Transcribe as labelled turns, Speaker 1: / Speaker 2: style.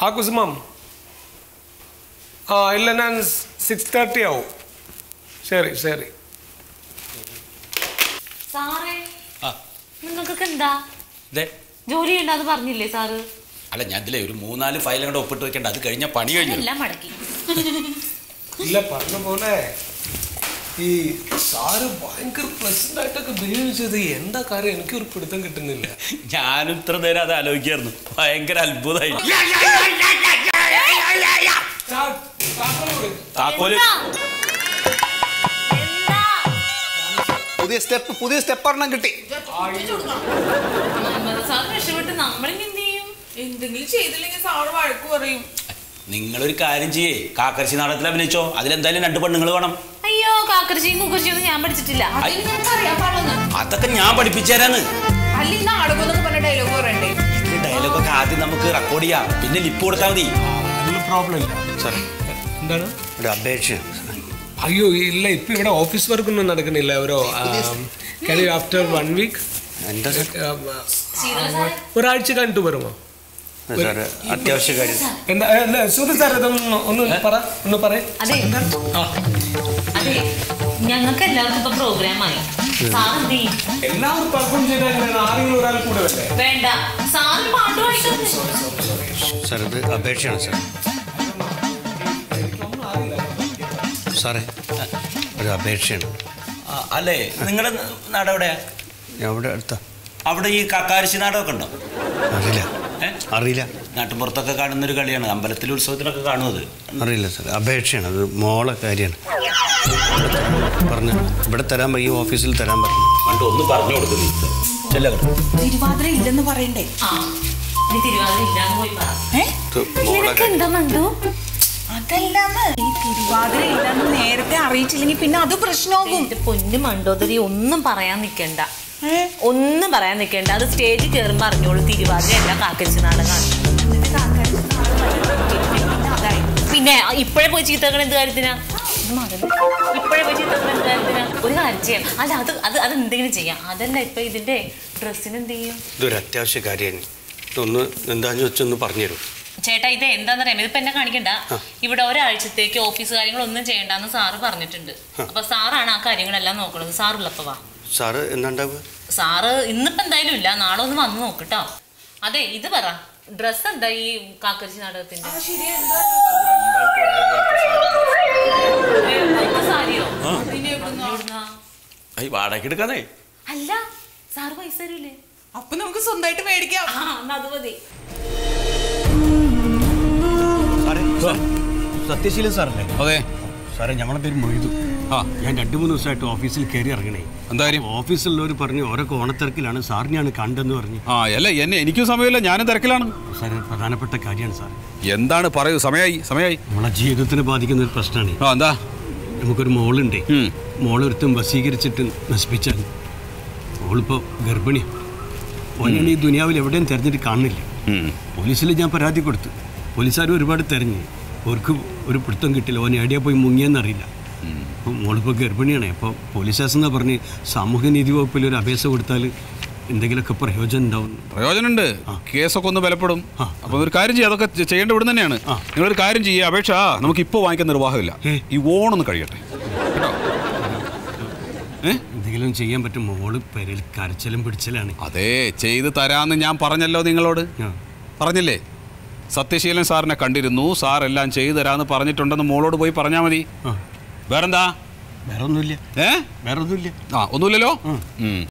Speaker 1: ആ കുസുമം ആ ഇല്ല ഞാൻ സിക്സ് തേർട്ടി ആവും ശരി ശരി
Speaker 2: സാറേ
Speaker 3: ആ
Speaker 2: നിങ്ങൾക്കൊക്കെ എന്താ
Speaker 3: ഇതേ
Speaker 2: ജോലി ഉണ്ടെന്ന് പറഞ്ഞില്ലേ സാറ്
Speaker 3: അല്ല ഞാൻ ഇതിലെ ഒരു മൂന്നാല് ഫയൽ കണ്ട് ഒപ്പിട്ട് വെക്കണ്ട അത് കഴിഞ്ഞ പണി കഴിഞ്ഞു
Speaker 2: എല്ലാം മടക്കി
Speaker 1: ഇല്ല പറഞ്ഞ പോലെ ഈ സാറ് ഭയങ്കര പ്രസന്റ് ആയിട്ടൊക്കെ ബിഹേവ് ചെയ്ത് എന്താ കാര്യം എനിക്ക് ഒരു പിടുത്തം കിട്ടുന്നില്ല
Speaker 3: ഞാനും ഇത്ര നേരം അത് ആലോചിക്കായിരുന്നു ഭയങ്കര അത്ഭുതമായി താക്കോല്
Speaker 2: എന്താ? എന്താ?
Speaker 4: പുതിയ സ്റ്റെപ്പ് പുതിയ സ്റ്റെപ്പ് ഒരെണ്ണം കിട്ടി
Speaker 2: മുഹമ്മദ് സാർ രക്ഷപ്പെട്ട് നമ്മളിനി എന്ത് ചെയ്യും
Speaker 5: എന്തെങ്കിലും ചെയ്തില്ലെങ്കിൽ സാറ് വഴക്ക് പറയും
Speaker 3: നിങ്ങളൊരു കാര്യം ചെയ്യേ കാക്കരശി നാടകത്തിൽ അഭിനയിച്ചോ അതിലെന്തായാലും രണ്ട് പെണ്ണുങ്ങൾ വേണം
Speaker 2: അയ്യോ കാക്കരച്ചിയും കുക്കർച്ചിയും ഒന്നും ഞാൻ പഠിച്ചിട്ടില്ല
Speaker 5: അതിന് നമുക്ക് അറിയാൻ പാടില്ലെന്ന്
Speaker 3: അതൊക്കെ ഞാൻ പഠിപ്പിച്ചുതരാന്ന്
Speaker 5: അല്ല ഈ നാടകം എന്നൊക്കെ പറഞ്ഞ ഡയലോഗ് പറയണ്ടേ
Speaker 3: ഈ ഡയലോഗൊക്കെ ആദ്യം നമുക്ക് റെക്കോർഡ് ചെയ്യാം പിന്നെ ലിപ്പ് കൊടുത്താൽ മതി
Speaker 1: അതിൽ പ്രോബ്ലം ഇല്ല
Speaker 4: സാർ
Speaker 1: എന്താണ്
Speaker 4: ഒരു അപേക്ഷ
Speaker 1: അയ്യോ ഇല്ല ഇപ്പൊ ഇവിടെ ഓഫീസ് വർക്ക് ഒന്നും നടക്കുന്നില്ല ഒരു ആഫ്റ്റർ വൺ വീക്ക്
Speaker 4: എന്താ സാർ
Speaker 2: ശീതള സാറേ
Speaker 1: ഒരാഴ്ച കഴിഞ്ഞിട്ട് വരുമോ
Speaker 4: സാർ അത്യാവശ്യ കാര്യം
Speaker 1: എന്താ അല്ല സുധി സാർ ഇതൊന്ന് ഒന്ന് പറ ഒന്ന് പറ
Speaker 2: അതെ
Speaker 1: ആ
Speaker 2: അതെ ഞങ്ങൾക്ക് എല്ലാവർക്കും ഇപ്പൊ പ്രോഗ്രാമായി സാർ എന്ത് ചെയ്യും
Speaker 1: എല്ലാവരും പെർഫോം ചെയ്താൽ ഞാൻ ആരെങ്കിലും ഒരാൾ കൂടെ വരട്ടെ
Speaker 2: വേണ്ട സാറ് പാട്ട് വായിക്കുന്നു
Speaker 4: സാർ ഇത് അപേക്ഷയാണ് സാർ സാറേ ഒരു അപേക്ഷയാണ്
Speaker 3: ആ, അല്ലേ നിങ്ങളുടെ നാട് എവിടെയാ
Speaker 4: ഞാൻ അവിടെ അടുത്ത
Speaker 3: അവിടെ ഈ കക്കാരശി നാടകമൊക്കെ ഉണ്ടോ
Speaker 4: അറിയില്ല
Speaker 3: ഏ
Speaker 4: അറിയില്ല
Speaker 3: നാട്ടുമ്പുറത്തൊക്കെ കാണുന്ന ഒരു കളിയാണ് അമ്പലത്തിൽ ഉത്സവത്തിലൊക്കെ കാണുന്നത്
Speaker 4: അറിയില്ല സാർ അപേക്ഷയാണ് അത് മോളെ കാര്യമാണ് പറഞ്ഞു ഇവിടെ തരാൻ ഈ ഓഫീസിൽ തരാൻ പറഞ്ഞു
Speaker 3: പണ്ട് ഒന്ന് പറഞ്ഞു കൊടുക്കുന്നു ചെല്ലകട്ടെ
Speaker 5: തിരുവാതിര ഇല്ലെന്ന് പറയണ്ടേ
Speaker 2: ആ ഇനി തിരുവാതിര ഇല്ലാന്ന് പോയി പറ
Speaker 5: ഏ
Speaker 4: ഇത് മോളെ
Speaker 2: നിനക്ക് എന്താ മണ്ടു
Speaker 5: അതല്ലാന്ന് ഈ തിരുവാതിര ഇല്ലെന്ന് നേരത്തെ അറിയിച്ചില്ലെങ്കിൽ പിന്നെ അത് പ്രശ്നമാകും
Speaker 2: എന്റെ പൊന്നു മണ്ടോദരി ഒന്നും പറയാൻ നിൽക്കണ്ട
Speaker 5: ഏ?
Speaker 2: ഒന്നും പറയാൻ നിൽക്കണ്ട അത് സ്റ്റേജിൽ കയറുമ്പോൾ അറിഞ്ഞോളൂ തിരുവാതിര എല്ലാം കാക്കരിച്ച് നാടകമാണ് പിന്നെ ഇപ്പോഴേ പോയി ചീത്തകൾ എന്ത് കാര്യത്തിനാ ഇത് മകൻ ഇപ്പോഴേ പോയി ചീത്തകൾ എന്ത് കാര്യത്തിനാ ഒരു കാര്യം ചെയ്യാം അല്ല അത് അത് അത് എന്തെങ്കിലും ചെയ്യാം അതല്ല ഇപ്പൊ ഇതിന്റെ ഡ്രസ്സിന് എന്ത് ചെയ്യും
Speaker 4: ഇതൊരു അത്യാവശ്യ കാര്യമാണ് ഇതൊന്ന് എന്താന്ന് വെച്ചൊന്ന് പറഞ്ഞു തരും
Speaker 2: ചേട്ടാ ഇത് എന്താണെന്നറിയാം ഇതിപ്പോ എന്നെ കാണിക്കണ്ട ഇവിടെ ഒരാഴ്ചത്തേക്ക് ഓഫീസ് കാര്യങ്ങളൊന്നും ചെയ്യണ്ടെന്ന് സാറ് പറഞ്ഞിട്ടുണ്ട് അപ്പൊ സാറാണ് ആ കാര്യങ്ങളെല്ലാം നോക്കുന്നത് സാറുള്ളപ്പോ വാ
Speaker 4: സാറ് എന്നാണ്ടാവുക
Speaker 2: സാറ് ഇന്നിപ്പോ എന്തായാലും ഇല്ല നാളെ ഒന്ന് വന്ന് നോക്കിട്ടോ അതെ ഇത് പറ ഡ്രസ് എന്താ ഈ കാക്കരിശി നാടകത്തിന്റെ ഏ, ഇതൊക്കെ സാരിയോ എവിടുന്നാ?
Speaker 3: ഐ വാടക എടുക്കാതെ
Speaker 2: അല്ല സാറ് പൈസ തരൂലേ
Speaker 5: അപ്പൊ നമുക്ക് സ്വന്തമായിട്ട് മേടിക്കാം
Speaker 2: ആ എന്നാ അത് മതി
Speaker 4: സാറേ സത്യശീലൻ സാറല്ലേ
Speaker 6: അതെ
Speaker 4: സാറേ ഞങ്ങളെ പേര് മൊയ്തു
Speaker 6: ആ
Speaker 4: ഞാൻ രണ്ട് മൂന്ന് ദിവസമായിട്ട് ഓഫീസിൽ കയറി ഇറങ്ങണേ
Speaker 6: എന്താ കാര്യം
Speaker 4: ഓഫീസിലുള്ളവർ പറഞ്ഞു ഓരോ ഓണത്തിരക്കിലാണ് സാറിനെയാണ് കണ്ടെന്ന് പറഞ്ഞു
Speaker 6: ആ അല്ല എന്നെ എനിക്കും സമയമില്ല ഞാനും തിരക്കിലാണ്
Speaker 4: സാറേ പ്രധാനപ്പെട്ട കാര്യമാണ് സാർ
Speaker 6: എന്താണ് പറയൂ സമയമായി സമയമായി
Speaker 4: നമ്മളെ ജീവിതത്തിന് ബാധിക്കുന്ന ഒരു പ്രശ്നമാണ്
Speaker 6: ആ എന്താ
Speaker 4: നമുക്കൊരു മോളുണ്ടേ
Speaker 6: ഉം.
Speaker 4: മോളൊരുത്തും വശീകരിച്ചിട്ട് നശിപ്പിച്ചാൽ മോളിപ്പോൾ ഗർഭിണിയാണ് ഓനാണ് ഈ ദുനിയാവിൽ എവിടെയും തിരഞ്ഞിട്ട് കാണുന്നില്ല
Speaker 6: ഉം.
Speaker 4: പോലീസിൽ ഞാൻ പരാതി കൊടുത്തു പോലീസുകാർ ഒരുപാട് തിരഞ്ഞു അവർക്ക് ഒരു പിടുത്തം കിട്ടില്ല ഓൻ എവിടെയാ പോയി മുങ്ങിയെന്നറിയില്ല അപ്പോൾ മോളിപ്പോൾ ഗർഭിണിയാണ് അപ്പോൾ പോലീസ് സ്റ്റേഷൻ എന്നാ പറഞ്ഞ് സാമൂഹ്യ നീതി വകുപ്പിൽ ഒരു അപേക്ഷ കൊടുത്താൽ എന്തെങ്കിലുമൊക്കെ പ്രയോജനം ഉണ്ടാവും
Speaker 6: പ്രയോജനമുണ്ട് കേസൊക്കെ ഒന്ന് ബലപ്പെടും
Speaker 4: ആ.
Speaker 6: അപ്പോൾ ഒരു കാര്യം ചെയ്യുക അതൊക്കെ ചെ- ചെയ്യേണ്ട ഇവിടെ തന്നെയാണ്
Speaker 4: ആ.
Speaker 6: നിങ്ങളൊരു കാര്യം ചെയ്യുക അപേക്ഷ നമുക്ക് ഇപ്പോൾ വാങ്ങിക്കാൻ നിർവാഹമില്ല
Speaker 4: ഏ.
Speaker 6: ഈ ഓണൊന്ന് കഴിയട്ടെ കേട്ടോ ഏ
Speaker 4: എന്തെങ്കിലും ചെയ്യാൻ പറ്റും മോള് പെരയിൽ കരച്ചിലും പിടിച്ചലാണ്
Speaker 6: അതെ ചെയ്ത് തരാമെന്ന് ഞാൻ പറഞ്ഞല്ലോ നിങ്ങളോട്
Speaker 4: ആ.
Speaker 6: പറഞ്ഞില്ലേ സത്യശീലൻ സാറിനെ കണ്ടിരുന്നു സാർ എല്ലാം ചെയ്തു തരാമെന്ന് പറഞ്ഞിട്ടുണ്ടെന്ന് മോളോട് പോയി പറഞ്ഞാൽ മതി
Speaker 4: ആ
Speaker 6: വേറെന്താ
Speaker 4: വേറെ ഒന്നുമില്ല
Speaker 6: ഏ
Speaker 4: വേറെ ഒന്നുമില്ല
Speaker 6: ആ ഒന്നുമില്ലല്ലോ ഉം.